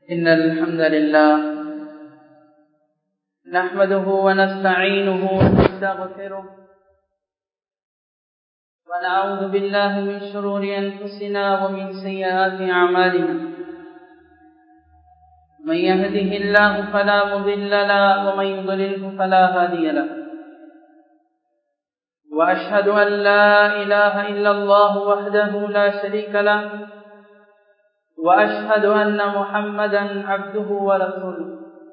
إن الحمد لله نحمده ونستعينه ونستغفره ونعوذ بالله من شرور أنفسنا ومن سيئات أعمالنا من يهده الله فلا مضل له ومن يضلله فلا هادي له وأشهد أن لا إله إلا الله وحده لا شريك له وأشهد أن محمدا عبده ورسوله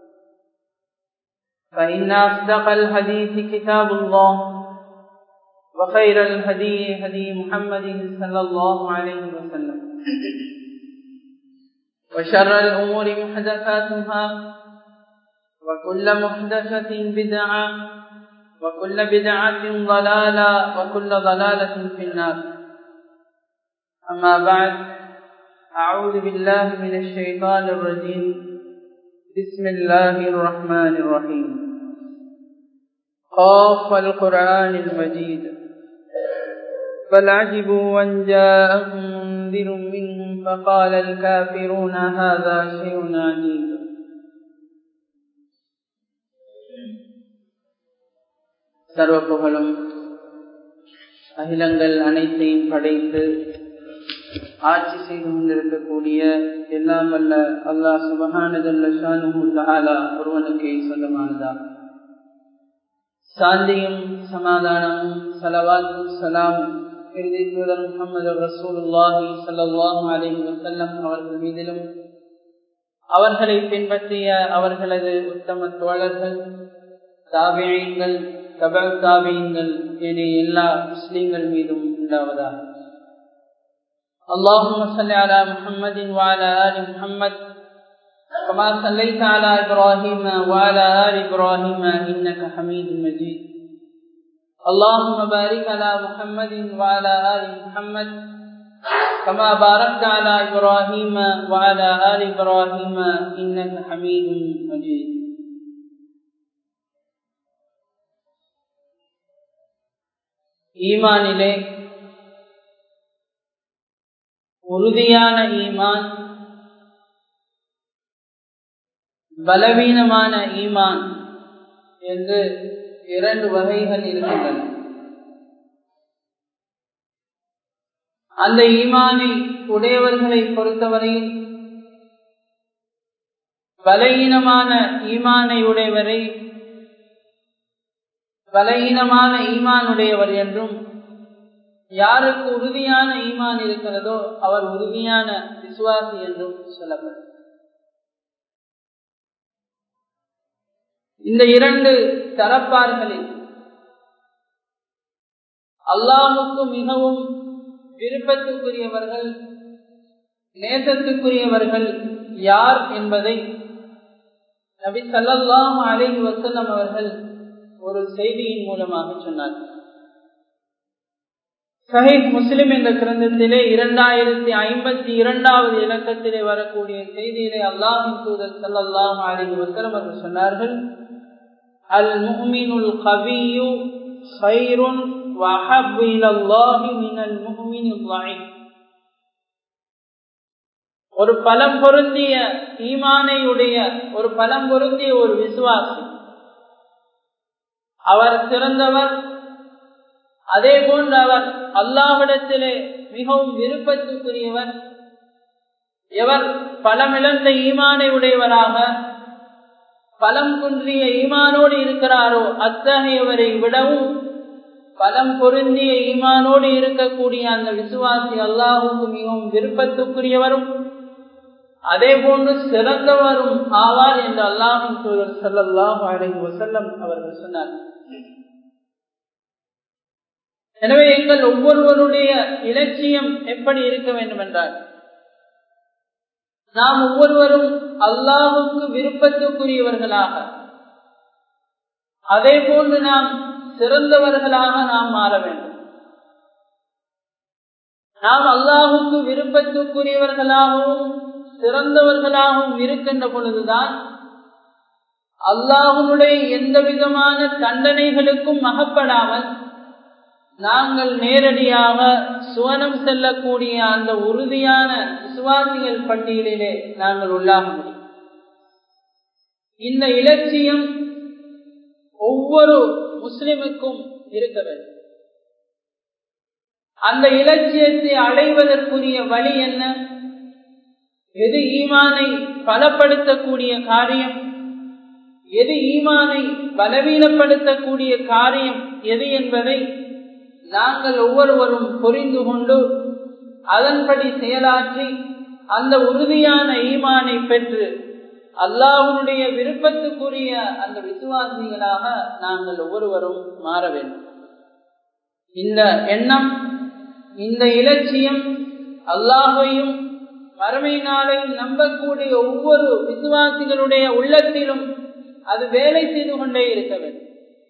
فإن أصدق الحديث كتاب الله وخير الهدي هدي محمد صلى الله عليه وسلم وشر الأمور محدثاتها وكل محدثة بدعة وكل بدعة ضلالة وكل ضلالة في النار أما بعد أعوذ بالله من الشيطان الرجيم بسم الله الرحمن الرحيم قاف القرآن المجيد بل عجبوا أن جاءهم منذر منهم فقال الكافرون هذا شيء عجيب சர்வ புகழும் அகிலங்கள் அனைத்தையும் படைத்து ஆட்சி செய்து கொண்டிருக்கக்கூடிய எல்லாம் வல்ல அல்லாஹ் சுபஹானதல்ல ஷானு தஆலா ஒருவனுக்கே சொந்தமானதா சாந்தியும் சமாதானமும் சலவாத்தும் சலாமும் இறுதி தூதர் முகமது ரசூலுல்லாஹி ஸல்லல்லாஹு அலைஹி வஸல்லம் அவர்கள் மீதிலும் அவர்களை பின்பற்றிய அவர்களது உத்தம தோழர்கள் தாபியங்கள் கபல் தாபியங்கள் என எல்லா முஸ்லீம்கள் மீதும் உண்டாவதாக اللهم صل على محمد وعلى آل محمد كما صليت على إبراهيم وعلى آل إبراهيم إنك حميد مجيد اللهم بارك على محمد وعلى آل محمد كما باركت على إبراهيم وعلى آل إبراهيم إنك حميد مجيد ஈமானிலே உறுதியான ஈமான் பலவீனமான ஈமான் என்று இரண்டு வகைகள் இருக்கின்றன அந்த ஈமானை உடையவர்களை பொறுத்தவரையில் பலகீனமான ஈமானை உடையவரை பலகீனமான ஈமான் உடையவர் என்றும் யாருக்கு உறுதியான ஈமான் இருக்கிறதோ அவர் உறுதியான விசுவாசி என்றும் சொல்லப்படும் இந்த இரண்டு தரப்பார்களில் அல்லாஹுக்கு மிகவும் விருப்பத்துக்குரியவர்கள் நேசத்துக்குரியவர்கள் யார் என்பதை நபி சல்லாஹ் அலஹி வசல்லம் அவர்கள் ஒரு செய்தியின் மூலமாக சொன்னார்கள் சஹீப் முஸ்லிம் என்ற கிரந்தத்திலே இரண்டாயிரத்தி ஐம்பத்தி இரண்டாவது இலக்கத்திலே வரக்கூடிய செய்தியிலே அல்லாஹின் தூதர் சல்லாஹ் அலி வசலம் அவர்கள் சொன்னார்கள் அல் முஹ்மினுல் கவியு ஹைருன் وأحب إلى الله من المؤمن الضعيف ஒரு பலம் பொருந்திய ஈமானையுடைய ஒரு பலம் பொருந்திய ஒரு விசுவாசி அவர் சிறந்தவர் அதே போன்று அவர் அல்லாவிடத்திலே மிகவும் விருப்பத்துக்குரியவர் எவர் பலமிழந்த ஈமானை உடையவராக பலம் குன்றிய ஈமானோடு இருக்கிறாரோ அத்தகையவரை விடவும் பலம் பொருந்திய ஈமானோடு இருக்கக்கூடிய அந்த விசுவாசி அல்லாஹுக்கு மிகவும் விருப்பத்துக்குரியவரும் அதே போன்று சிறந்தவரும் ஆவார் என்று அல்லாஹின் சூழல் சல்லாஹு அலஹி வசல்லம் அவர்கள் சொன்னார் எனவே எங்கள் ஒவ்வொருவருடைய இலட்சியம் எப்படி இருக்க வேண்டும் என்றால் நாம் ஒவ்வொருவரும் அல்லாஹுக்கு விருப்பத்துக்குரியவர்களாக அதே போன்று நாம் சிறந்தவர்களாக நாம் மாற வேண்டும் நாம் அல்லாஹுக்கு விருப்பத்துக்குரியவர்களாகவும் சிறந்தவர்களாகவும் இருக்கின்ற பொழுதுதான் அல்லாஹனுடைய எந்த விதமான தண்டனைகளுக்கும் அகப்படாமல் நாங்கள் நேரடியாக சுவனம் செல்லக்கூடிய அந்த உறுதியான விசுவாசிகள் பட்டியலிலே நாங்கள் உள்ளாக முடியும் இந்த இலட்சியம் ஒவ்வொரு முஸ்லிமுக்கும் இருக்க வேண்டும் அந்த இலட்சியத்தை அடைவதற்குரிய வழி என்ன எது ஈமானை பலப்படுத்தக்கூடிய காரியம் எது ஈமானை பலவீனப்படுத்தக்கூடிய காரியம் எது என்பதை நாங்கள் ஒவ்வொருவரும் புரிந்து கொண்டு அதன்படி செயலாற்றி அந்த உறுதியான ஈமானை பெற்று அல்லாஹனுடைய விருப்பத்துக்குரிய அந்த விசுவாசிகளாக நாங்கள் ஒவ்வொருவரும் மாற வேண்டும் இந்த எண்ணம் இந்த இலட்சியம் அல்லாஹையும் மறுமை நாளையும் நம்பக்கூடிய ஒவ்வொரு விசுவாசிகளுடைய உள்ளத்திலும் அது வேலை செய்து கொண்டே இருக்க வேண்டும்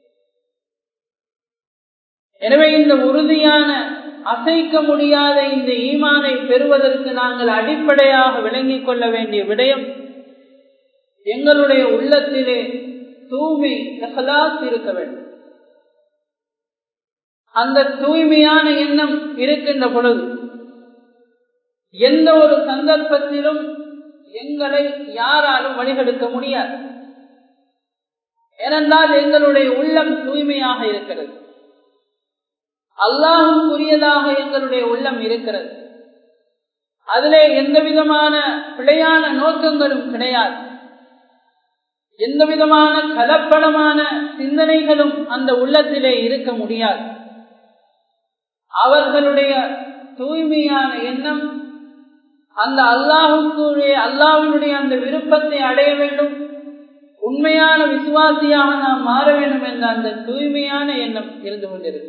எனவே இந்த உறுதியான அசைக்க முடியாத இந்த ஈமானை பெறுவதற்கு நாங்கள் அடிப்படையாக விளங்கிக் கொள்ள வேண்டிய விடயம் எங்களுடைய உள்ளத்திலே தூய்மை இருக்க வேண்டும் அந்த தூய்மையான எண்ணம் இருக்கின்ற பொழுது எந்த ஒரு சந்தர்ப்பத்திலும் எங்களை யாராலும் வழிகெடுக்க முடியாது ஏனென்றால் எங்களுடைய உள்ளம் தூய்மையாக இருக்கிறது அல்லாஹுக்குரியதாக எங்களுடைய உள்ளம் இருக்கிறது அதிலே எந்த விதமான பிழையான நோக்கங்களும் கிடையாது எந்த விதமான கலப்படமான சிந்தனைகளும் அந்த உள்ளத்திலே இருக்க முடியாது அவர்களுடைய தூய்மையான எண்ணம் அந்த அல்லாஹுக்குரிய அல்லாஹினுடைய அந்த விருப்பத்தை அடைய வேண்டும் உண்மையான விசுவாசியாக நாம் மாற வேண்டும் என்ற அந்த தூய்மையான எண்ணம் இருந்து கொண்டிருக்கு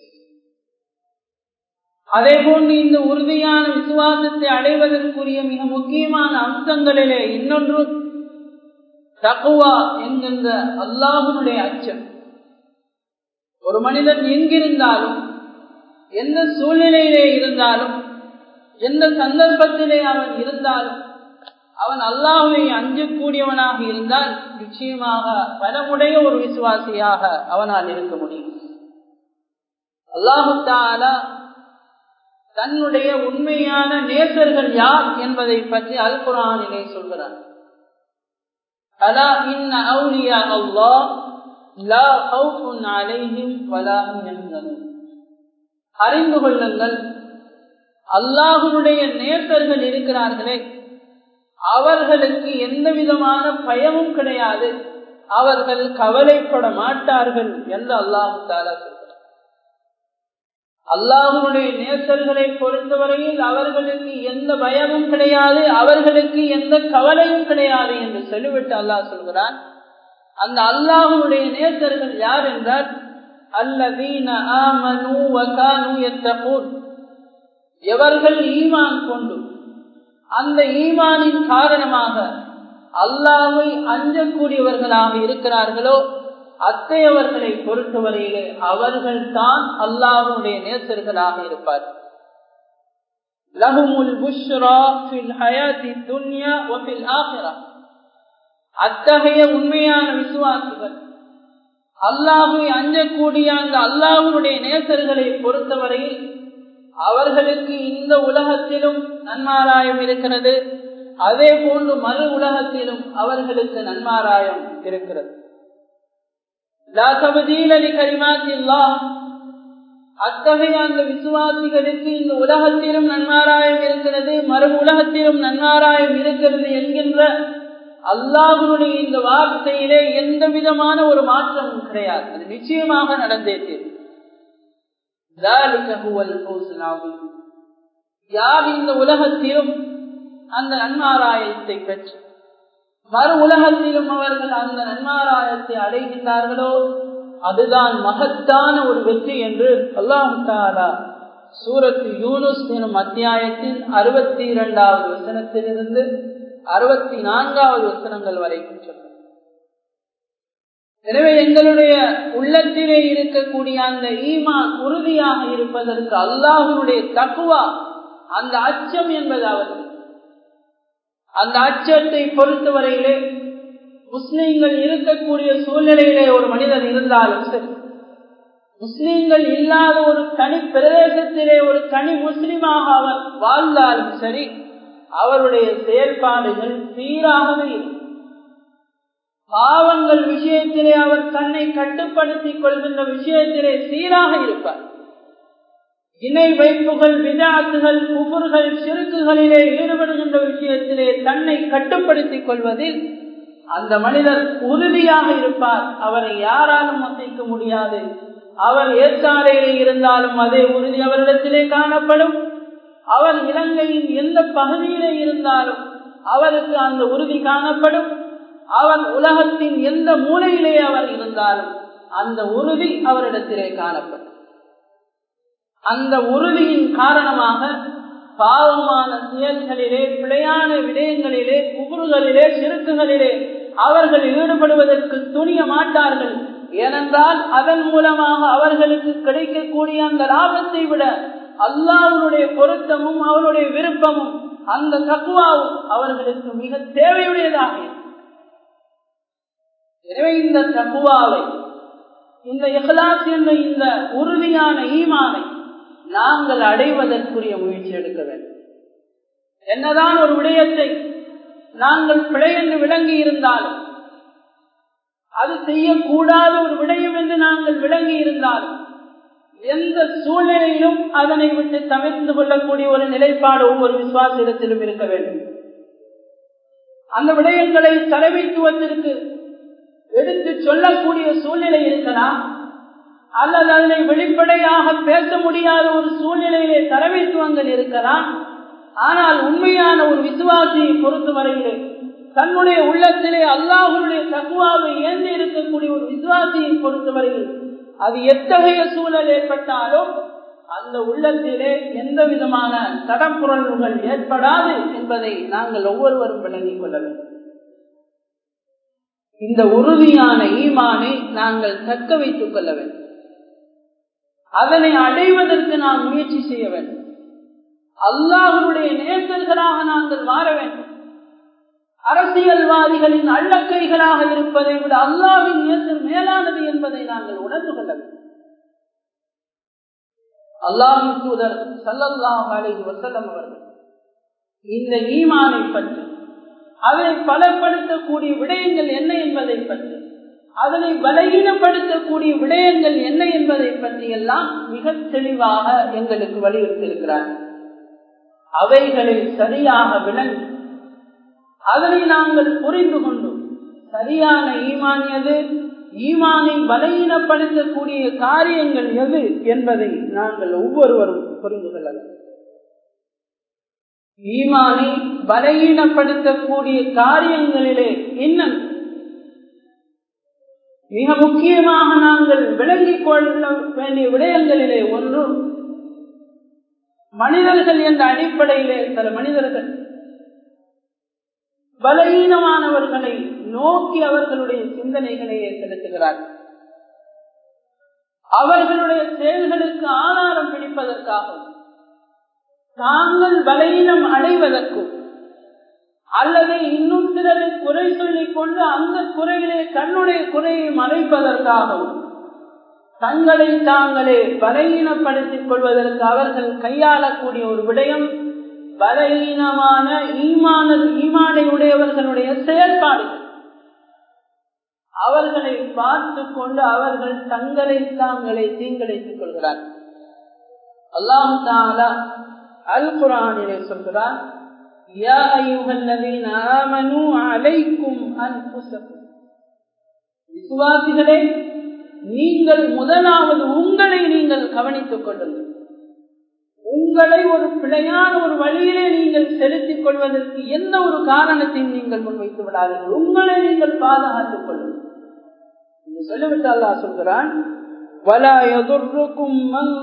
அதே போன்று இந்த உறுதியான விசுவாசத்தை அடைவதற்குரிய மிக முக்கியமான அம்சங்களிலே இன்னொன்று தக்குவா என்கின்ற அல்லாஹனுடைய அச்சம் ஒரு மனிதன் எங்கிருந்தாலும் எந்த சூழ்நிலையிலே இருந்தாலும் எந்த சந்தர்ப்பத்திலே அவன் இருந்தாலும் அவன் அல்லாஹுவை அஞ்சக்கூடியவனாக இருந்தால் நிச்சயமாக பலமுடைய ஒரு விசுவாசியாக அவனால் இருக்க முடியும் அல்லாஹு தாலா தன்னுடைய உண்மையான நேசர்கள் யார் என்பதை பற்றி அல் குரானிலே சொல்கிறார் அலா இன்ன அவுலியா அல்லாஹ் லா ஹவுஃபுன் அலைஹிம் வலா ஹும் யஹ்சனூன் அறிந்து கொள்ளுங்கள் அல்லாஹுடைய நேசர்கள் இருக்கிறார்களே அவர்களுக்கு எந்த விதமான பயமும் கிடையாது அவர்கள் கவலைப்பட மாட்டார்கள் என்று அல்லாஹு தாலா சொல்கிறார் அல்லாஹுடைய நேசர்களை பொறுத்தவரையில் அவர்களுக்கு எந்த பயமும் கிடையாது அவர்களுக்கு எந்த கவலையும் கிடையாது என்று சொல்லிவிட்டு அல்லாஹ் சொல்கிறான் அந்த அல்லாஹுடைய நேசர்கள் யார் என்றால் அல்லதீன ஆமனு வகானு எத்தகூன் எவர்கள் ஈமான் கொண்டு அந்த ஈமானின் காரணமாக அல்லாவை அஞ்சக்கூடியவர்களாக இருக்கிறார்களோ அத்தையவர்களை பொறுத்தவரையிலே அவர்கள் தான் அல்லாஹுடைய நேசர்களாக இருப்பார் லஹுமுல் புஷ்ரா ஃபில் ஹயாத்தி துன்யா வஃபில் ஆஹிரா அத்தகைய உண்மையான விசுவாசிகள் அல்லாஹை அஞ்சக்கூடிய அந்த அல்லாஹுடைய நேசர்களை பொறுத்தவரையில் அவர்களுக்கு இந்த உலகத்திலும் நன்மாராயம் இருக்கிறது அதே போன்று மறு உலகத்திலும் அவர்களுக்கு நன்மாராயம் இருக்கிறது அத்தகைய அந்த விசுவாசிகளுக்கு இந்த உலகத்திலும் நன்மாராயம் இருக்கிறது மறு உலகத்திலும் நன்மாராயம் இருக்கிறது என்கின்ற அல்லாஹனுடைய இந்த வார்த்தையிலே எந்த விதமான ஒரு மாற்றமும் கிடையாது அது நிச்சயமாக நடந்தே தீரும் யார் இந்த உலகத்திலும் அந்த நன்மாராயத்தை பெற்று மறு உலகத்திலும் அவர்கள் அந்த நன்மாராயத்தை அடைகின்றார்களோ அதுதான் மகத்தான ஒரு வெற்றி என்று அல்லாஹு தாலா சூரத்து யூனுஸ் எனும் அத்தியாயத்தில் அறுபத்தி இரண்டாவது வசனத்திலிருந்து அறுபத்தி நான்காவது வசனங்கள் வரைக்கும் சொன்னார் எனவே எங்களுடைய உள்ளத்திலே இருக்கக்கூடிய அந்த ஈமான் உறுதியாக இருப்பதற்கு அல்லாஹனுடைய தக்குவா அந்த அச்சம் என்பதாவது அந்த அச்சத்தை பொறுத்தவரையிலே முஸ்லீம்கள் இருக்கக்கூடிய சூழ்நிலையிலே ஒரு மனிதன் இருந்தாலும் சரி முஸ்லீம்கள் இல்லாத ஒரு தனி பிரதேசத்திலே ஒரு தனி முஸ்லிமாக அவர் வாழ்ந்தாலும் சரி அவருடைய செயல்பாடுகள் சீராகவே இருக்கும் பாவங்கள் விஷயத்திலே அவர் தன்னை கட்டுப்படுத்திக் கொள்கின்ற விஷயத்திலே சீராக இருப்பார் இணை வைப்புகள் விதாத்துகள் குபுர்கள் சிறுக்குகளிலே ஈடுபடுகின்ற விஷயத்திலே தன்னை கட்டுப்படுத்திக் கொள்வதில் அந்த மனிதர் உறுதியாக இருப்பார் அவரை யாராலும் அசைக்க முடியாது அவர் ஏற்காலையிலே இருந்தாலும் அதே உறுதி அவரிடத்திலே காணப்படும் அவர் இலங்கையின் எந்த பகுதியிலே இருந்தாலும் அவருக்கு அந்த உறுதி காணப்படும் அவர் உலகத்தின் எந்த மூலையிலே அவர் இருந்தாலும் அந்த உறுதி அவரிடத்திலே காணப்படும் அந்த உறுதியின் காரணமாக பாவமான செயல்களிலே பிழையான விடயங்களிலே குபுறுகளிலே சிறுக்குகளிலே அவர்கள் ஈடுபடுவதற்கு துணிய மாட்டார்கள் ஏனென்றால் அதன் மூலமாக அவர்களுக்கு கிடைக்கக்கூடிய அந்த லாபத்தை விட அல்லாவுடைய பொருத்தமும் அவருடைய விருப்பமும் அந்த தக்குவாவும் அவர்களுக்கு மிக தேவையுடையதாக எனவே இந்த தக்குவாவை இந்த இஹ்லாஸ் என்ற இந்த உறுதியான ஈமானை நாங்கள் அடைவதற்குரிய முயற்சி எடுக்க வேண்டும் என்னதான் ஒரு விடயத்தை நாங்கள் பிழை என்று விளங்கி இருந்தாலும் அது செய்யக்கூடாத ஒரு விடயம் என்று நாங்கள் விளங்கி இருந்தாலும் எந்த சூழ்நிலையிலும் அதனை விட்டு தவிர்த்து கொள்ளக்கூடிய ஒரு நிலைப்பாடு ஒவ்வொரு விசுவாசத்திலும் இருக்க வேண்டும் அந்த விடயங்களை தலைமைத்துவத்திற்கு எடுத்து சொல்லக்கூடிய சூழ்நிலை இருக்கலாம் அல்லது அதனை வெளிப்படையாக பேச முடியாத ஒரு சூழ்நிலையிலே தலைமைத்துவங்கள் இருக்கலாம் ஆனால் உண்மையான ஒரு விசுவாசியை பொறுத்தவரையிலே தன்னுடைய உள்ளத்திலே அல்லாஹுடைய தக்குவாவை ஏந்தி இருக்கக்கூடிய ஒரு விசுவாசியை பொறுத்தவரையில் அது எத்தகைய சூழல் ஏற்பட்டாலும் அந்த உள்ளத்திலே எந்த விதமான தடப்புறல்கள் ஏற்படாது என்பதை நாங்கள் ஒவ்வொருவரும் விளங்கிக் கொள்ள வேண்டும் இந்த உறுதியான ஈமானை நாங்கள் தக்க வைத்துக் கொள்ள வேண்டும் அதனை அடைவதற்கு நாம் முயற்சி செய்ய வேண்டும் அல்லாஹனுடைய நேசர்களாக நாங்கள் மாற வேண்டும் அரசியல்வாதிகளின் அள்ளக்கைகளாக இருப்பதை விட அல்லாவின் நேசர் மேலானது என்பதை நாங்கள் உணர்ந்து கொள்ள வேண்டும் அல்லாவின் தூதர் சல்லல்லாஹ் அலைஹி வசல்லம் அவர்கள் இந்த ஈமானை பற்றி அதனை பலப்படுத்தக்கூடிய விடயங்கள் என்ன என்பதை பற்றி அதனை பலகீனப்படுத்தக்கூடிய விடயங்கள் என்ன என்பதை பற்றி எல்லாம் மிக தெளிவாக எங்களுக்கு வலியுறுத்தியிருக்கிறார்கள் அவைகளை சரியாக விளங்கி அதனை நாங்கள் புரிந்து கொண்டோம் சரியான ஈமான் எது ஈமானை பலகீனப்படுத்தக்கூடிய காரியங்கள் எது என்பதை நாங்கள் ஒவ்வொருவரும் புரிந்து கொள்ள வேண்டும் ஈமானை பலகீனப்படுத்தக்கூடிய காரியங்களிலே என்ன மிக முக்கியமாக நாங்கள் விளங்கிக் கொள்ள வேண்டிய விடயங்களிலே ஒன்று மனிதர்கள் என்ற அடிப்படையிலே சில மனிதர்கள் பலகீனமானவர்களை நோக்கி அவர்களுடைய சிந்தனைகளையே செலுத்துகிறார்கள் அவர்களுடைய செயல்களுக்கு ஆதாரம் பிடிப்பதற்காகவும் தாங்கள் பலகீனம் அடைவதற்கும் அல்லது இன்னும் சிலரை குறை சொல்லிக் கொண்டு அந்த குறையிலே தன்னுடைய குறையை மறைப்பதற்காகவும் தங்களை தாங்களே பலகீனப்படுத்திக் கொள்வதற்கு அவர்கள் கையாளக்கூடிய ஒரு விடயம் பலகீனமான ஈமான ஈமானை உடையவர்களுடைய செயல்பாடு அவர்களை பார்த்து கொண்டு அவர்கள் தங்களை தாங்களே தீங்கிழைத்துக் கொள்கிறார்கள் அல்லாஹு தாலா அல் குரானிலே சொல்கிறார் يا أيها الذين آمنوا عليكم أنفسكم விசுவாசிகளே நீங்கள் முதலாவது உங்களை நீங்கள் கவனித்துக் கொள்ளுங்கள் உங்களை ஒரு பிழையான ஒரு வழியிலே நீங்கள் செலுத்திக் கொள்வதற்கு எந்த ஒரு காரணத்தையும் நீங்கள் முன்வைத்து விடாதீர்கள் உங்களை நீங்கள் பாதுகாத்துக் கொள்ளுங்கள் என்று சொல்லிவிட்டு அல்லா சொல்கிறான் வலா எதிர்க்கும்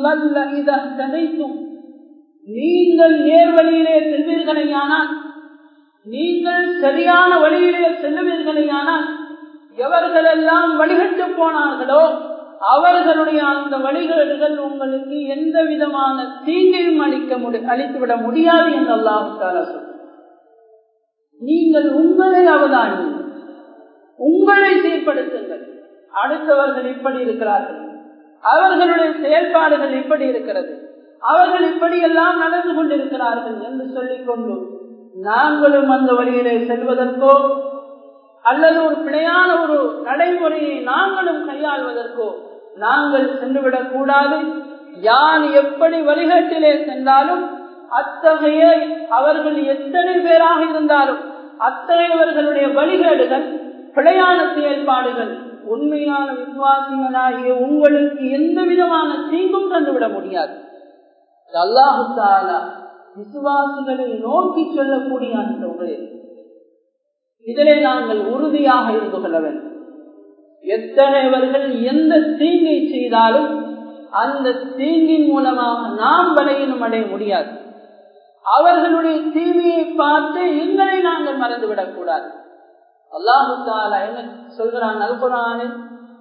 நீங்கள் நேர் வழியிலே செல்வீர்களையானால் நீங்கள் சரியான வழியிலே செல்லுவீர்களையானால் எவர்களெல்லாம் வழிகட்டு போனார்களோ அவர்களுடைய அந்த வழிகேடுகள் உங்களுக்கு எந்த விதமான தீங்கையும் அளிக்க முடி அளித்துவிட முடியாது என்று அல்லாஹால சொல் நீங்கள் உங்களை அவதானியுங்கள் உங்களை சீர்படுத்துங்கள் அடுத்தவர்கள் இப்படி இருக்கிறார்கள் அவர்களுடைய செயல்பாடுகள் இப்படி இருக்கிறது அவர்கள் இப்படியெல்லாம் நடந்து கொண்டிருக்கிறார்கள் என்று சொல்லிக் கொண்டு நாங்களும் அந்த வழியிலே செல்வதற்கோ அல்லது ஒரு பிழையான ஒரு நடைமுறையை நாங்களும் கையாள்வதற்கோ நாங்கள் சென்றுவிடக் கூடாது யார் எப்படி வழிகாட்டிலே சென்றாலும் அத்தகைய அவர்கள் எத்தனை பேராக இருந்தாலும் அத்தகையவர்களுடைய வழிகேடுகள் பிழையான செயல்பாடுகள் உண்மையான விசுவாசிகளாகிய உங்களுக்கு எந்த விதமான தீங்கும் தந்துவிட முடியாது அல்லாஹு தாலா விசுவாசிகளை நோக்கி சொல்லக்கூடிய அந்த உரை இதிலே நாங்கள் உறுதியாக இருந்து கொள்ள வேண்டும் எத்தனைவர்கள் எந்த தீங்கை செய்தாலும் அந்த தீங்கின் மூலமாக நாம் பலையினும் அடைய முடியாது அவர்களுடைய தீமையை பார்த்து எங்களை நாங்கள் மறந்துவிடக் கூடாது அல்லாஹு தாலா என்ன சொல்கிறான் அல்குரானில்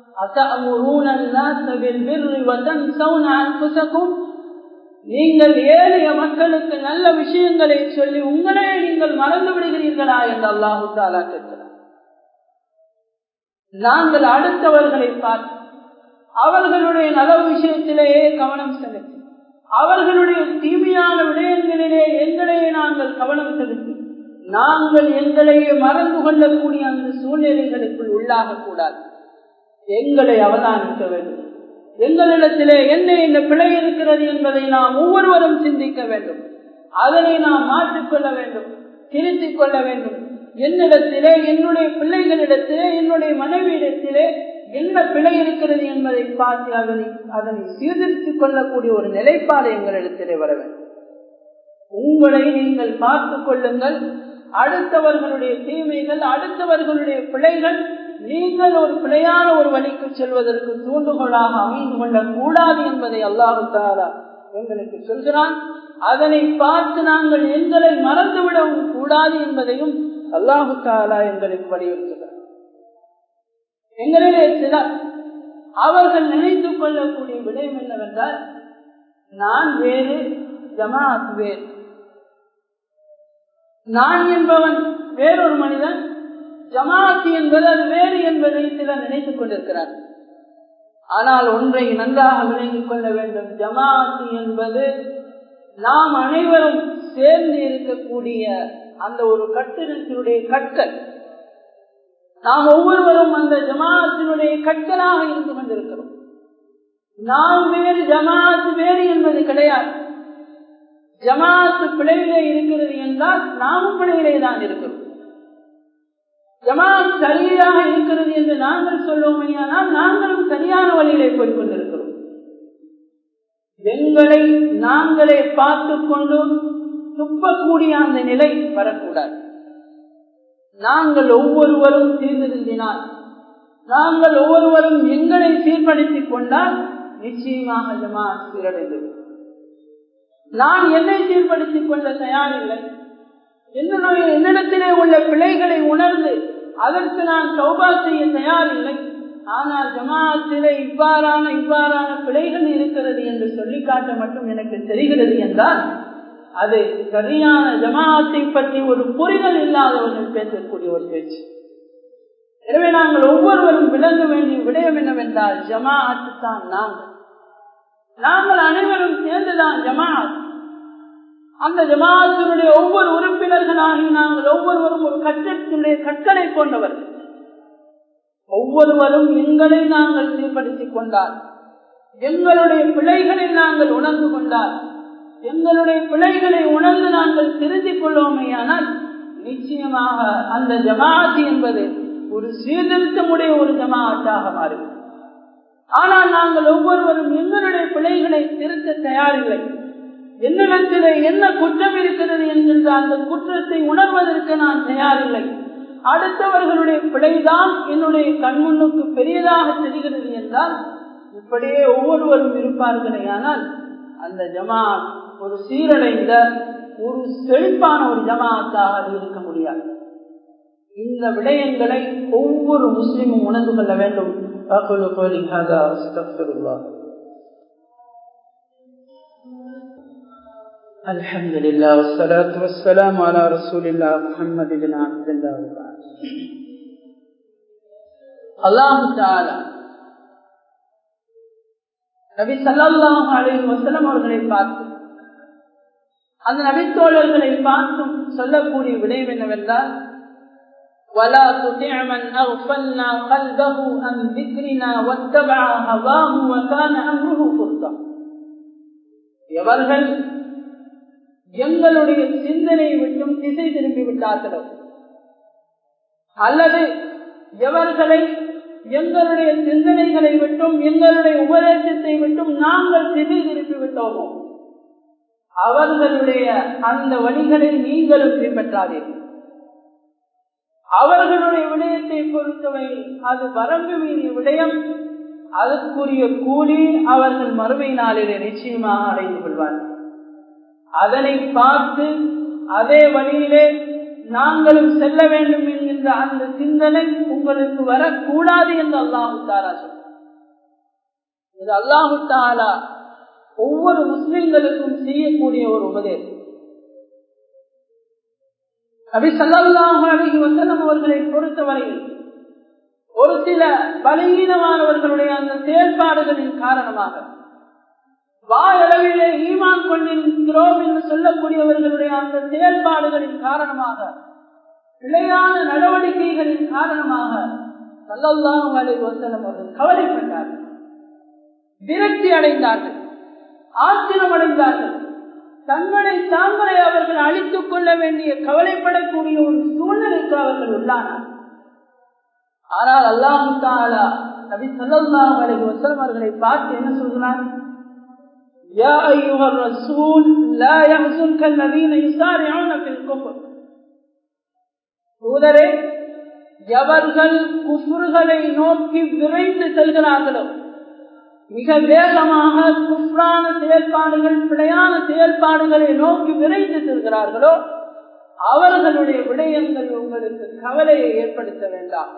நீங்கள் ஏழைய மக்களுக்கு நல்ல விஷயங்களை சொல்லி உங்களே நீங்கள் மறந்து விடுகிறீர்களா என்று அல்லாஹு தாலா கேட்கிறார் நாங்கள் அடுத்தவர்களை பார்த்து அவர்களுடைய நலவு விஷயத்திலேயே கவனம் செலுத்தி அவர்களுடைய தீமையான விடயங்களிலே எங்களையே நாங்கள் கவனம் செலுத்தி நாங்கள் எங்களையே மறந்து கொள்ளக்கூடிய அந்த சூழ்நிலைகளுக்குள் உள்ளாக கூடாது எங்களை அவதானிக்க வேண்டும் எங்களிடத்திலே என்ன என்ன பிழை இருக்கிறது என்பதை நாம் ஒவ்வொருவரும் சிந்திக்க வேண்டும் அதனை நாம் மாற்றிக்கொள்ள வேண்டும் திருத்திக் கொள்ள வேண்டும் என்னிடத்திலே என்னுடைய பிள்ளைகளிடத்திலே என்னுடைய மனைவியிடத்திலே என்ன பிழை இருக்கிறது என்பதை பார்த்து அதனை அதனை சீர்திருத்திக் கொள்ளக்கூடிய ஒரு நிலைப்பாடு எங்களிடத்திலே வர வேண்டும் உங்களை நீங்கள் பார்த்துக் கொள்ளுங்கள் அடுத்தவர்களுடைய தீமைகள் அடுத்தவர்களுடைய பிழைகள் நீங்கள் ஒரு பிழையான ஒரு வழிக்கு செல்வதற்கு தூண்டுகோலாக அமைந்து கொள்ளக் கூடாது என்பதை அல்லாஹு தாரா எங்களுக்கு சொல்கிறான் அதனை பார்த்து நாங்கள் எங்களை மறந்துவிடவும் கூடாது என்பதையும் அல்லாஹு தாலா எங்களுக்கு வலியுறுத்துகிறார் எங்களிலே சிலர் அவர்கள் நினைத்துக் கொள்ளக்கூடிய விடயம் என்னவென்றால் நான் வேறு ஜமாத் வேறு நான் என்பவன் வேறொரு மனிதன் ஜமாத் என்பது அது வேறு என்பதை சிலர் நினைத்துக் கொண்டிருக்கிறார் ஆனால் ஒன்றை நன்றாக விளங்கிக் கொள்ள வேண்டும் ஜமாத் என்பது நாம் அனைவரும் சேர்ந்து இருக்கக்கூடிய அந்த ஒரு கட்டிடத்தினுடைய கற்கள் நாம் ஒவ்வொருவரும் அந்த ஜமாத்தினுடைய கற்களாக இருந்து கொண்டிருக்கிறோம் நாம் வேறு ஜமாத் வேறு என்பது கிடையாது ஜமாத்து பிழையிலே இருக்கிறது என்றால் நாமும் பிழையிலே தான் இருக்கிறோம் ஜமாத் சரியாக இருக்கிறது என்று நாங்கள் சொல்லுவோமே ஆனால் நாங்களும் சரியான வழியிலே போய்கொண்டிருக்கிறோம் எங்களை நாங்களே பார்த்து கொண்டு துப்பக்கூடிய அந்த நிலை வரக்கூடாது நாங்கள் ஒவ்வொருவரும் சீர்திருந்தினால் நாங்கள் ஒவ்வொருவரும் எங்களை சீர்படுத்திக் கொண்டால் நிச்சயமாக ஜமாத் சீரடைந்து நான் என்னை சீர்படுத்திக் கொள்ள தயாரில்லை என்னுடைய என்னிடத்திலே உள்ள பிழைகளை உணர்ந்து அதற்கு நான் சௌபா செய்ய தயாரில்லை ஆனால் ஜமாத்திலே இவ்வாறான இவ்வாறான பிழைகள் இருக்கிறது என்று சொல்லி காட்ட மட்டும் எனக்கு தெரிகிறது என்றால் அது சரியான ஜமாத்தை பற்றி ஒரு புரிதல் இல்லாதவர்கள் பேசக்கூடிய ஒரு பேச்சு எனவே நாங்கள் ஒவ்வொருவரும் விளங்க வேண்டிய விடயம் என்னவென்றால் ஜமாஅத்து தான் நாங்கள் நாங்கள் அனைவரும் சேர்ந்துதான் ஜமாத் அந்த ஜமாத்தினுடைய ஒவ்வொரு உறுப்பினர்களாகி நாங்கள் ஒவ்வொருவரும் ஒரு கட்டத்தினுடைய கற்களை கொண்டவர்கள் ஒவ்வொருவரும் எங்களை நாங்கள் சீர்படுத்திக் கொண்டால் எங்களுடைய பிழைகளை நாங்கள் உணர்ந்து கொண்டால் எங்களுடைய பிழைகளை உணர்ந்து நாங்கள் திருத்திக் கொள்வோமேயானால் நிச்சயமாக அந்த ஜமாஅத் என்பது ஒரு சீர்திருத்தமுடைய ஒரு ஜமாஅத்தாக மாறும் ஆனால் நாங்கள் ஒவ்வொருவரும் எங்களுடைய பிழைகளை திருத்த தயாரில்லை என்னிடத்திலே என்ன குற்றம் இருக்கிறது என்கின்ற அந்த குற்றத்தை உணர்வதற்கு நான் தயாரில்லை அடுத்தவர்களுடைய பிழைதான் என்னுடைய கண்முன்னுக்கு பெரியதாக தெரிகிறது என்றால் இப்படியே ஒவ்வொருவரும் இருப்பார்களே ஆனால் அந்த ஜமாத் ஒரு சீரடைந்த ஒரு செழிப்பான ஒரு ஜமாத்தாக அது இருக்க முடியாது இந்த விடயங்களை ஒவ்வொரு முஸ்லிமும் உணர்ந்து கொள்ள வேண்டும் أقول قولي هذا أستغفر الله الحمد لله والصلاة والسلام على رسول الله محمد بن عبد الله وبعد الله تعالى நபி சல்லாஹ் அலி வசலம் அவர்களை பார்த்து அந்த நபித்தோழர்களை பார்த்தும் சொல்லக்கூடிய விடயம் என்னவென்றால் ولا تطع من أغفلنا قلبه عن ذكرنا واتبع هواه وكان أمره فرطا எவர்கள் எங்களுடைய சிந்தனை விட்டும் திசை திரும்பி விட்டார்களோ அல்லது எவர்களை எங்களுடைய சிந்தனைகளை விட்டும் எங்களுடைய உபதேசத்தை விட்டும் நாங்கள் திசை திருப்பி விட்டோமோ அவர்களுடைய அந்த வழிகளை நீங்களும் பின்பற்றாதீர்கள் அவர்களுடைய விடயத்தை பொறுத்தவரையில் அது வரம்பு மீறிய விடயம் அதற்குரிய கூலி அவர்கள் மறுமை நாளிலே நிச்சயமாக அடைந்து கொள்வார்கள் அதனை பார்த்து அதே வழியிலே நாங்களும் செல்ல வேண்டும் என்கின்ற அந்த சிந்தனை உங்களுக்கு வரக்கூடாது என்று அல்லாஹு தாரா சொல்றார் இது அல்லாஹு தாலா ஒவ்வொரு முஸ்லிம்களுக்கும் செய்யக்கூடிய ஒரு உபதேசம் நபி சல்லாஹு அலஹி வசலம் அவர்களை பொறுத்தவரையில் ஒரு சில பலகீனமானவர்களுடைய அந்த செயல்பாடுகளின் காரணமாக வாயளவிலே ஈமான் கொண்டிருக்கிறோம் என்று சொல்லக்கூடியவர்களுடைய அந்த செயல்பாடுகளின் காரணமாக பிழையான நடவடிக்கைகளின் காரணமாக சல்லல்லாஹு அலைஹி வஸல்லம் அவர்கள் கவலைப்பட்டார்கள் விரக்தி அடைந்தார்கள் ஆத்திரம் அடைந்தார்கள் தங்களை தாங்களே அவர்கள் அழித்துக் கொள்ள வேண்டிய கவலைப்படக்கூடிய ஒரு சூழ்நிலைக்கு அவர்கள் உள்ளானார் ஆனால் அல்லாஹு தாலா நபி சல்லாஹ் அலைஹி வஸல்லம் அவர்களை பார்த்து என்ன சொல்கிறார் يا أيها الرسول لا يحزنك الذين يسارعون في الكفر தூதரே எவர்கள் குஃபுர்களை நோக்கி விரைந்து செல்கிறார்களோ மிக வேகமாக குஃப்ரான செயல்பாடுகள் பிழையான செயல்பாடுகளை நோக்கி விரைந்து செல்கிறார்களோ அவர்களுடைய விடயங்கள் உங்களுக்கு கவலையை ஏற்படுத்த வேண்டாம்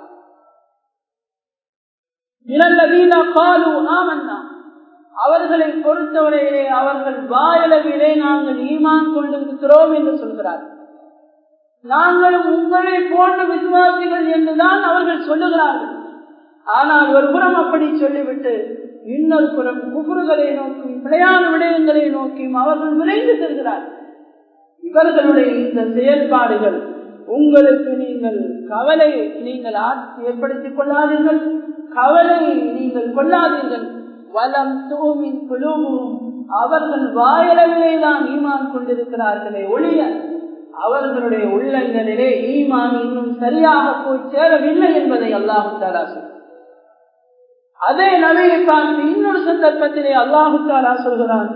இளநவீன காலு ஆமன்னா அவர்களை பொறுத்தவரையிலே அவர்கள் வாயளவிலே நாங்கள் ஈமான் கொண்டிருக்கிறோம் என்று சொல்கிறார்கள் நாங்களும் உங்களை போன்ற விசுவாசிகள் என்றுதான் அவர்கள் சொல்லுகிறார்கள் ஆனால் ஒரு புறம் அப்படி சொல்லிவிட்டு இன்னொரு புறம் குபுறுகளை நோக்கியும் பிழையான விடயங்களை நோக்கியும் அவர்கள் விரைந்து செல்கிறார்கள் இவர்களுடைய இந்த செயல்பாடுகள் உங்களுக்கு நீங்கள் கவலை நீங்கள் ஏற்படுத்திக் கொள்ளாதீர்கள் கவலை நீங்கள் கொள்ளாதீர்கள் வலம் தூமின் குழுவும் அவர்கள் வாயளவிலே தான் ஈமான் கொண்டிருக்கிறார்களே ஒளிய அவர்களுடைய உள்ளங்களிலே ஈமான் இன்னும் சரியாக போய் சேரவில்லை என்பதை அல்லாஹு தாலா அதே நபியை பார்த்து இன்னொரு சந்தர்ப்பத்திலே அல்லாஹு தாலா சொல்கிறான்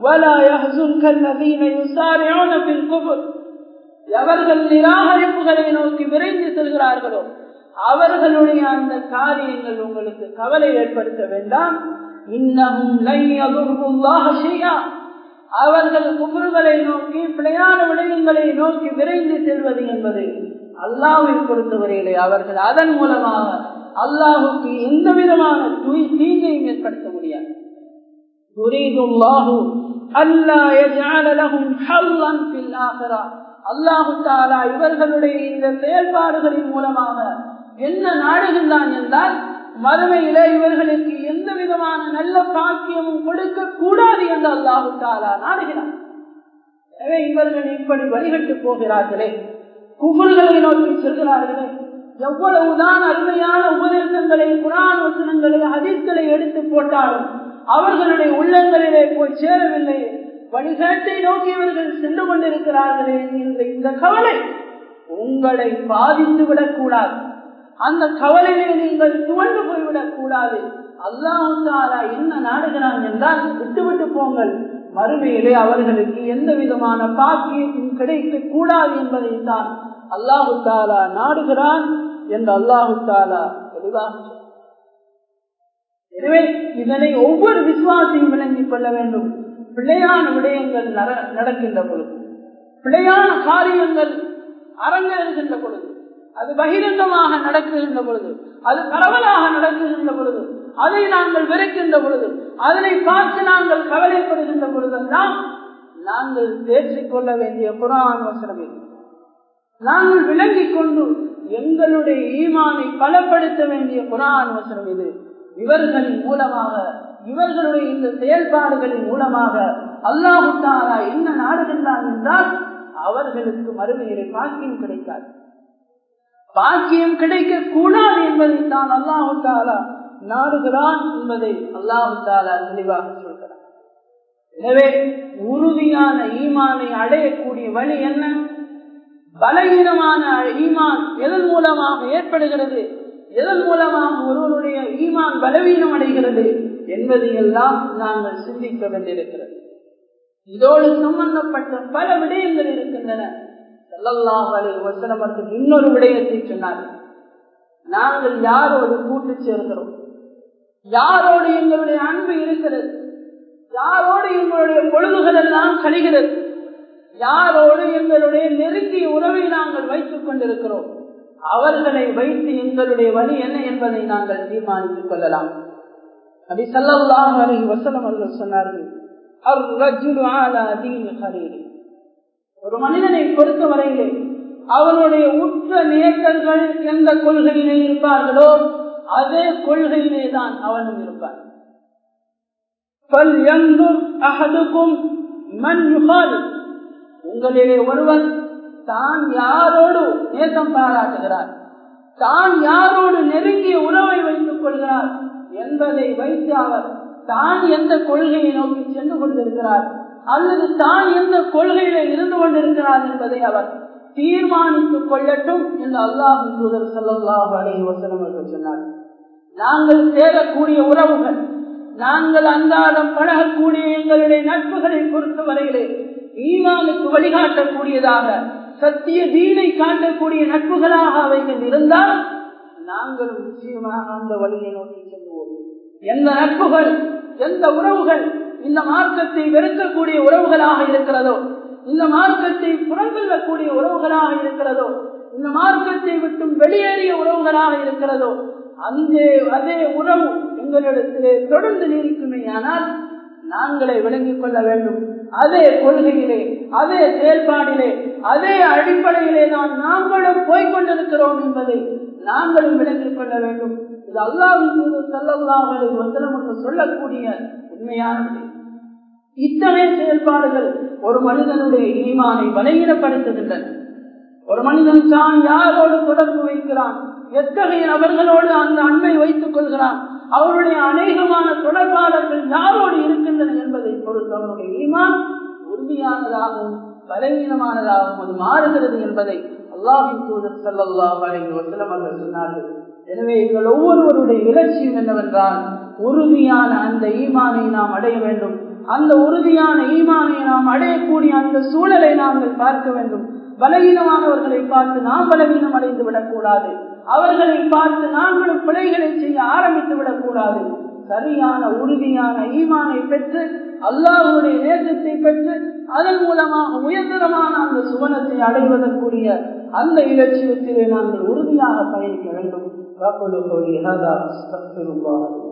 எவர்கள் நிராகரிப்புகளை நோக்கி விரைந்து செல்கிறார்களோ அவர்களுடைய அந்த காரியங்கள் உங்களுக்கு கவலை ஏற்படுத்த வேண்டாம் இன்னமும் அவர்கள் குபுறுகளை நோக்கி பிழையான விடயங்களை நோக்கி விரைந்து செல்வது என்பது அல்லாவை பொறுத்தவரையிலே அவர்கள் அதன் மூலமாக அல்லாஹுக்கு எந்த விதமான தீங்கையும் ஏற்படுத்த முடியாது அல்லாஹு தாலா இவர்களுடைய இந்த செயல்பாடுகளின் மூலமாக என்ன நாடுகின்றான் என்றால் மறுமையிலே இவர்களுக்கு எந்த விதமான நல்ல பாக்கியமும் கொடுக்க கூடாது என்று அல்லாஹு தாலா நாடுகிறார் எனவே இவர்கள் இப்படி வழிகட்டு போகிறார்களே குபல்களை நோக்கி செல்கிறார்களே எவ்வளவுதான் அருமையான உபதேசங்களை குரான் வசனங்களை அதிர்களை எடுத்து போட்டாலும் அவர்களுடைய உள்ளங்களிலே போய் சேரவில்லை வழிகாட்டை நோக்கி இவர்கள் சென்று கொண்டிருக்கிறார்களே என்ற இந்த கவலை உங்களை பாதித்து விடக்கூடாது அந்த கவலையிலே நீங்கள் துவண்டு போய்விடக் கூடாது அல்லாஹாலா என்ன நாடுகிறான் என்றால் விட்டுவிட்டு போங்கள் மறுமையிலே அவர்களுக்கு எந்த விதமான பாக்கியமும் கிடைக்க கூடாது என்பதைத்தான் அல்லாஹு தாலா நாடுகிறான் என்று அல்லாஹு தாலா தெளிவாக எனவே இதனை ஒவ்வொரு விசுவாசியும் விளங்கிக் கொள்ள வேண்டும் பிழையான விடயங்கள் நடக்கின்ற பொழுது பிழையான காரியங்கள் அரங்கேறுகின்ற பொழுது அது பகிரங்கமாக நடக்குகின்ற பொழுது அது பரவலாக நடக்குகின்ற பொழுது அதை நாங்கள் வெறுக்கின்ற பொழுது அதனை பார்த்து நாங்கள் கவலைப்படுகின்ற பொழுதெல்லாம் நாங்கள் தேர்ச்சிக் கொள்ள வேண்டிய குரான் வசனம் இது நாங்கள் விளங்கிக் கொண்டு எங்களுடைய ஈமானை பலப்படுத்த வேண்டிய குரான் வசனம் இது இவர்களின் மூலமாக இவர்களுடைய இந்த செயல்பாடுகளின் மூலமாக அல்லாஹு தாரா என்ன நாடுகின்றான் என்றால் அவர்களுக்கு மறுமையிலே பாக்கியம் கிடைக்காது பாக்கியம் கிடைக்க கூடாது என்பதை தான் அல்லாஹு தாலா நாடுகிறான் என்பதை அல்லாஹு தாலா தெளிவாக சொல்கிறார் எனவே உறுதியான ஈமானை அடையக்கூடிய வழி என்ன பலகீனமான ஈமான் எதன் மூலமாக ஏற்படுகிறது எதன் மூலமாக ஒருவருடைய ஈமான் பலவீனம் அடைகிறது என்பதையெல்லாம் நாங்கள் சிந்திக்க வேண்டியிருக்கிறது இதோடு சம்பந்தப்பட்ட பல விடயங்கள் இருக்கின்றன வசனமர்கள் இன்னொரு விடயத்தை சொன்னார்கள் நாங்கள் யாரோடு கூட்டு சேர்கிறோம் யாரோடு எங்களுடைய அன்பு இருக்கிறது யாரோடு எங்களுடைய பொழுதுகள் எல்லாம் கழிகிறது யாரோடு எங்களுடைய நெருங்கிய உறவை நாங்கள் வைத்துக் கொண்டிருக்கிறோம் அவர்களை வைத்து எங்களுடைய வழி என்ன என்பதை நாங்கள் தீர்மானித்துக் கொள்ளலாம் அப்படி சல்லாஹ் அலி வசலம் அவர்கள் சொன்னார்கள் ஒரு மனிதனை பொறுத்த வரையிலே அவனுடைய உற்ற நேசர்கள் எந்த கொள்கையிலே இருப்பார்களோ அதே கொள்கையிலே தான் அவனும் இருப்பான் உங்களிலே ஒருவன் தான் யாரோடு நேசம் பாராட்டுகிறார் தான் யாரோடு நெருங்கிய உறவை வைத்துக் கொள்கிறார் என்பதை வைத்து அவர் தான் எந்த கொள்கையை நோக்கி சென்று கொண்டிருக்கிறார் அல்லது தான் எந்த கொள்கையில இருந்து கொண்டிருக்கிறார் என்பதை அவர் தீர்மானித்துக் கொள்ளட்டும் என்று அல்லாஹ் தூதர் சல்லாஹ் அலை வசனம் அவர்கள் சொன்னார் நாங்கள் சேரக்கூடிய உறவுகள் நாங்கள் அன்றாடம் பழகக்கூடிய எங்களுடைய நட்புகளை பொறுத்தவரையிலே ஈமானுக்கு வழிகாட்டக்கூடியதாக சத்திய தீனை காட்டக்கூடிய நட்புகளாக அவைகள் இருந்தால் நாங்களும் நிச்சயமாக அந்த வழியை நோக்கி செல்வோம் எந்த நட்புகள் எந்த உறவுகள் இந்த மார்க்கத்தை வெறுக்கக்கூடிய உறவுகளாக இருக்கிறதோ இந்த மார்க்கத்தை புறங்கொள்ளக்கூடிய உறவுகளாக இருக்கிறதோ இந்த மார்க்கத்தை விட்டும் வெளியேறிய உறவுகளாக இருக்கிறதோ அந்த அதே உறவு எங்களிடத்திலே தொடர்ந்து நீடிக்குமே ஆனால் நாங்களே விளங்கிக் கொள்ள வேண்டும் அதே கொள்கையிலே அதே செயல்பாடிலே அதே அடிப்படையிலே தான் நாங்களும் போய்கொண்டிருக்கிறோம் என்பதை நாங்களும் விளங்கிக் கொள்ள வேண்டும் இது அல்லாவின் செல்லல்லாஹலை வசனம் என்று சொல்லக்கூடிய உண்மையான விடயம் இத்தகைய செயல்பாடுகள் ஒரு மனிதனுடைய ஈமானை பலகீனப்படுத்துகின்றன ஒரு மனிதன் தான் யாரோடு தொடர்பு வைக்கிறான் எத்தகைய நபர்களோடு அந்த அன்பை வைத்துக் கொள்கிறான் அவருடைய அநேகமான தொடர்பாளர்கள் யாரோடு இருக்கின்றன என்பதை பொறுத்து அவருடைய ஈமான் உறுதியானதாகவும் பலவீனமானதாகவும் அது மாறுகிறது என்பதை அல்லாஹின் தூதர் சல்லாஹ் அலைஹி வசலம் அவர்கள் சொன்னார்கள் எனவே எங்கள் ஒவ்வொருவருடைய இலட்சியம் என்னவென்றால் உறுதியான அந்த ஈமானை நாம் அடைய வேண்டும் அந்த உறுதியான ஈமானை நாம் அடையக்கூடிய அந்த சூழலை நாங்கள் பார்க்க வேண்டும் பலவீனமானவர்களை பார்த்து நாம் பலவீனம் அடைந்து விடக்கூடாது அவர்களை பார்த்து நாங்களும் பிழைகளை செய்ய ஆரம்பித்து விடக்கூடாது சரியான உறுதியான ஈமானை பெற்று அல்லாஹுடைய நேசத்தை பெற்று அதன் மூலமாக உயர்தரமான அந்த சுவனத்தை அடைவதற்குரிய அந்த இலட்சியத்திலே நாங்கள் உறுதியாக பயணிக்க வேண்டும்